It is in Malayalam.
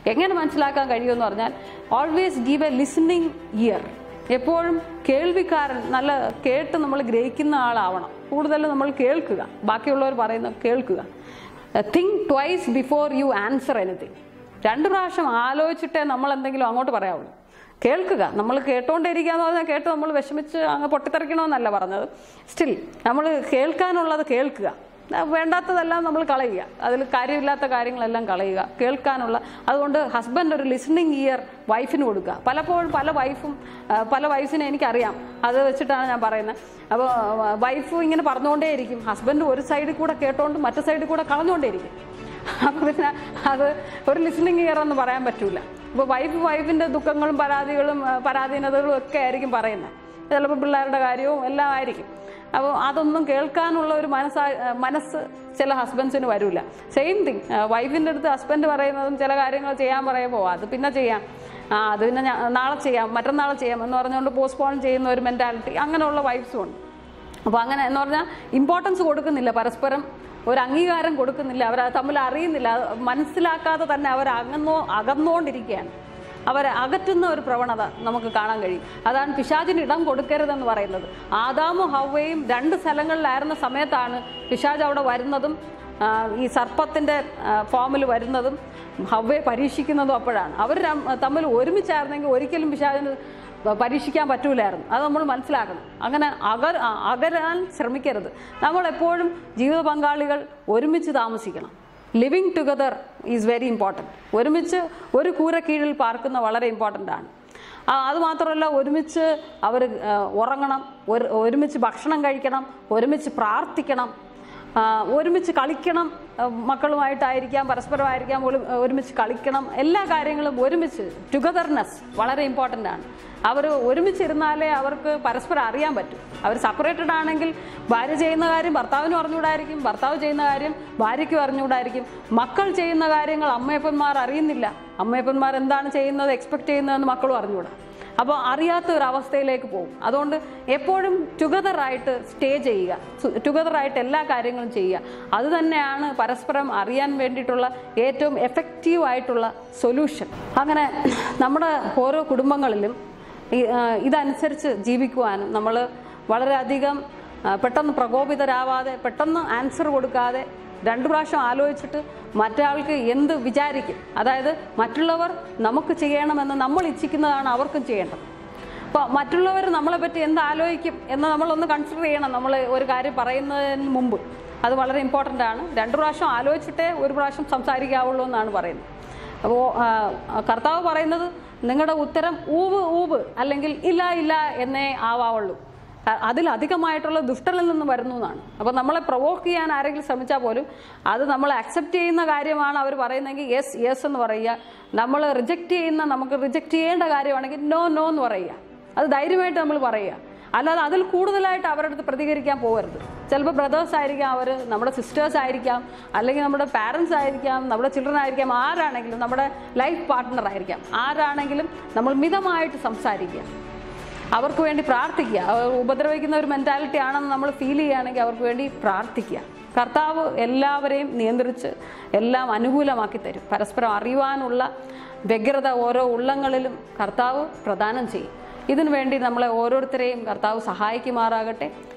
എങ്ങനെ മനസ്സിലാക്കാൻ കഴിയുമെന്ന് പറഞ്ഞാൽ always give a listening ear എപ്പോഴും കേൾവിക്കാരൻ നല്ല കേട്ട് നമ്മൾ ഗ്രഹിക്കുന്ന ആളാവണം കൂടുതൽ നമ്മൾ കേൾക്കുക ബാക്കിയുള്ളവർ പറയുന്നത് കേൾക്കുക think twice before you answer anything രണ്ട് പ്രാവശ്യം ആലോചിച്ചിട്ടേ നമ്മൾ എന്തെങ്കിലും അങ്ങോട്ട് പറയാവുള്ളൂ കേൾക്കുക നമ്മൾ കേട്ടോണ്ടിരിക്കുക എന്ന് പറഞ്ഞാൽ കേട്ട് നമ്മൾ വിഷമിച്ച് അങ്ങ് പൊട്ടിത്തെറിക്കണമെന്നല്ല പറഞ്ഞത് സ്റ്റിൽ നമ്മൾ കേൾക്കാനുള്ളത് കേൾക്കുക ആ, വേണ്ടാത്തതെല്ലാം നമ്മൾ കളയുക അതിൽ കാര്യമില്ലാത്ത കാര്യങ്ങളെല്ലാം കളയുക കേൾക്കാനുള്ള അതുകൊണ്ട് ഹസ്ബൻഡ് ഒരു ലിസണിങ് ഇയർ വൈഫിന് കൊടുക്കുക പലപ്പോഴും പല വൈഫും ആ, പല വൈഫിനെ എനിക്കറിയാം അത് വെച്ചിട്ടാണ് ഞാൻ പറയുന്നത് അപ്പോൾ വൈഫ് ഇങ്ങനെ പറഞ്ഞുകൊണ്ടേയിരിക്കും ഹസ്ബൻഡ് ഒരു സൈഡിൽ കൂടെ കേട്ടോണ്ട് മറ്റു സൈഡിൽ കൂടെ കളഞ്ഞുകൊണ്ടേയിരിക്കും അപ്പോൾ പിന്നെ അത് ഒരു ലിസണിങ് ഇയർ എന്ന് പറയാൻ പറ്റൂല അപ്പോൾ വൈഫ് വൈഫിൻ്റെ ദുഃഖങ്ങളും പരാതികളും ആ, പരാധീനതകളും ഒക്കെ ആയിരിക്കും പറയുന്നത് ചിലപ്പോൾ പിള്ളേരുടെ കാര്യവും എല്ലാം ആയിരിക്കും അപ്പോൾ അതൊന്നും കേൾക്കാനുള്ള ഒരു മനസ്സാ മനസ്സ് ചില ഹസ്ബൻഡ്സിന് വരില്ല സെയിം തിങ് വൈഫിൻ്റെ അടുത്ത് ഹസ്ബൻഡ് പറയുന്നതും ചില കാര്യങ്ങൾ ചെയ്യാൻ പറയുമ്പോൾ അത് പിന്നെ ചെയ്യാം ആ അത് പിന്നെ ഞാ- നാളെ ചെയ്യാം മറ്റന്നാളെ ചെയ്യാം എന്ന് പറഞ്ഞുകൊണ്ട് പോസ്റ്റ്പോൺ ചെയ്യുന്ന ഒരു മെൻറ്റാലിറ്റി അങ്ങനെയുള്ള വൈഫ്സും ഉണ്ട് അപ്പോൾ അങ്ങനെ എന്ന് പറഞ്ഞാൽ ഇമ്പോർട്ടൻസ് കൊടുക്കുന്നില്ല പരസ്പരം ഒരു അംഗീകാരം കൊടുക്കുന്നില്ല അവർ തമ്മിൽ അറിയുന്നില്ല അത് മനസ്സിലാക്കാതെ തന്നെ അവർ അകന്നോ അകന്നുകൊണ്ടിരിക്കുകയാണ് അവരെ അകറ്റുന്ന ഒരു പ്രവണത നമുക്ക് കാണാൻ കഴിയും അതാണ് പിശാചിന് ഇടം കൊടുക്കരുതെന്ന് പറയുന്നത് ആദാമും ഹവ്വയും രണ്ട് സ്ഥലങ്ങളിലായിരുന്ന സമയത്താണ് പിശാജ് അവിടെ വരുന്നതും ആ, ഈ സർപ്പത്തിൻ്റെ ഫോമിൽ വരുന്നതും ഹവ്വയെ പരീക്ഷിക്കുന്നതും അപ്പോഴാണ് അവർ രം- തമ്മിൽ ഒരുമിച്ചായിരുന്നെങ്കിൽ ഒരിക്കലും പിശാചിന് പരീക്ഷിക്കാൻ പറ്റൂലായിരുന്നു അത് നമ്മൾ മനസ്സിലാക്കണം അങ്ങനെ അകർ ആ, അകരാൻ ശ്രമിക്കരുത് നമ്മൾ എപ്പോഴും ജീവിത പങ്കാളികൾ ഒരുമിച്ച് താമസിക്കണം living together is very important ഒരുമിച്ച് ഒരു കൂര കീഴിൽ പാർക്കുന്ന വളരെ ഇമ്പോർട്ടൻ്റ് ആണ് ആ, അത് മാത്രമല്ല ഒരുമിച്ച് അവർ ഉറങ്ങണം ഒരു ഒരുമിച്ച് ഭക്ഷണം കഴിക്കണം ഒരുമിച്ച് പ്രാർത്ഥിക്കണം ആ, ഒരുമിച്ച് കളിക്കണം ആ, മക്കളുമായിട്ടായിരിക്കാം പരസ്പരമായിരിക്കാം ഒരു- ഒരുമിച്ച് കളിക്കണം എല്ലാ കാര്യങ്ങളും ഒരുമിച്ച് ടുഗദർനെസ് വളരെ ഇമ്പോർട്ടൻ്റ് ആണ് അവർ ഒരുമിച്ചിരുന്നാലേ അവർക്ക് പരസ്പരം അറിയാൻ പറ്റും അവർ സെപ്പറേറ്റഡ് ആണെങ്കിൽ ഭാര്യ ചെയ്യുന്ന കാര്യം ഭർത്താവിനും അറിഞ്ഞുകൂടായിരിക്കും ഭർത്താവ് ചെയ്യുന്ന കാര്യം ഭാര്യയ്ക്കും അറിഞ്ഞുകൂടായിരിക്കും മക്കൾ ചെയ്യുന്ന കാര്യങ്ങൾ അമ്മയപ്പന്മാർ അറിയുന്നില്ല അമ്മയപ്പന്മാർ എന്താണ് ചെയ്യുന്നത് എക്സ്പെക്ട് ചെയ്യുന്നതെന്ന് മക്കളും അറിഞ്ഞുകൂടാ അപ്പോൾ അറിയാത്ത ഒരു അവസ്ഥയിലേക്ക് പോകും അതുകൊണ്ട് എപ്പോഴും ടുഗദറായിട്ട് സ്റ്റേ ചെയ്യുക ടുഗദറായിട്ട് എല്ലാ കാര്യങ്ങളും ചെയ്യുക അത് തന്നെയാണ് പരസ്പരം അറിയാൻ വേണ്ടിയിട്ടുള്ള ഏറ്റവും എഫക്റ്റീവ് ആയിട്ടുള്ള സൊല്യൂഷൻ അങ്ങനെ നമ്മുടെ ഓരോ കുടുംബങ്ങളിലും ഈ, ആ, ഇതനുസരിച്ച് ജീവിക്കുവാനും നമ്മൾ വളരെയധികം ആ, പെട്ടെന്ന് പ്രകോപിതരാവാതെ പെട്ടെന്ന് ആൻസർ കൊടുക്കാതെ രണ്ടു പ്രാവശ്യം ആലോചിച്ചിട്ട് മറ്റൊരാൾക്ക് എന്ത് വിചാരിക്കും അതായത് മറ്റുള്ളവർ നമുക്ക് ചെയ്യണമെന്ന് നമ്മൾ ഇച്ഛിക്കുന്നതാണ് അവർക്കും ചെയ്യേണ്ടത് അപ്പോൾ മറ്റുള്ളവർ നമ്മളെ പറ്റി എന്ത് ആലോചിക്കും എന്ന് നമ്മളൊന്ന് കൺസിഡർ ചെയ്യണം നമ്മൾ ഒരു കാര്യം പറയുന്നതിന് മുമ്പ് അത് വളരെ ഇമ്പോർട്ടൻ്റ് ആണ് രണ്ടു പ്രാവശ്യം ആലോചിച്ചിട്ടേ ഒരു പ്രാവശ്യം സംസാരിക്കാവുള്ളൂ എന്നാണ് പറയുന്നത് അപ്പോൾ കർത്താവ് പറയുന്നത് നിങ്ങളുടെ ഉത്തരം ഊവ് ഊവ് അല്ലെങ്കിൽ ഇല്ല ഇല്ല എന്നേ ആവാവുള്ളൂ അ- അതിലധികമായിട്ടുള്ള ദുഷ്ടനിൽ നിന്ന് വരുന്നു എന്നാണ് അപ്പോൾ നമ്മളെ പ്രൊവോക്ക് ചെയ്യാൻ ആരെങ്കിലും ശ്രമിച്ചാൽ പോലും അത് നമ്മൾ അക്സെപ്റ്റ് ചെയ്യുന്ന കാര്യമാണ് അവർ പറയുന്നതെങ്കിൽ യെസ് യെസ് എന്ന് പറയുക നമ്മൾ റിജക്റ്റ് ചെയ്യുന്ന നമുക്ക് റിജക്റ്റ് ചെയ്യേണ്ട കാര്യമാണെങ്കിൽ നോ നോ എന്ന് പറയുക അത് ധൈര്യമായിട്ട് നമ്മൾ പറയുക അല്ലാതെ അതിൽ കൂടുതലായിട്ട് അവരുടെ അടുത്ത് പ്രതികരിക്കാൻ പോകരുത് ചിലപ്പോൾ ബ്രദേഴ്സ് ആയിരിക്കാം അവർ നമ്മുടെ സിസ്റ്റേഴ്സ് ആയിരിക്കാം അല്ലെങ്കിൽ നമ്മുടെ പാരൻസ് ആയിരിക്കാം നമ്മുടെ ചിൽഡ്രൻ ആയിരിക്കാം ആരാണെങ്കിലും നമ്മുടെ ലൈഫ് പാർട്ട്ണർ ആയിരിക്കാം ആരാണെങ്കിലും നമ്മൾ മിതമായിട്ട് സംസാരിക്കുക അവർക്ക് വേണ്ടി പ്രാർത്ഥിക്കുക അവർ ഉപദ്രവിക്കുന്ന ഒരു മെൻറ്റാലിറ്റി ആണെന്ന് നമ്മൾ ഫീൽ ചെയ്യുകയാണെങ്കിൽ അവർക്ക് വേണ്ടി പ്രാർത്ഥിക്കുക കർത്താവ് എല്ലാവരെയും നിയന്ത്രിച്ച് എല്ലാം അനുകൂലമാക്കി തരും പരസ്പരം അറിയുവാനുള്ള വ്യഗ്രത ഓരോ ഉള്ളങ്ങളിലും കർത്താവ് പ്രദാനം ചെയ്യും ഇതിനു വേണ്ടി നമ്മളെ ഓരോരുത്തരെയും കർത്താവ് സഹായിക്കുമാറാകട്ടെ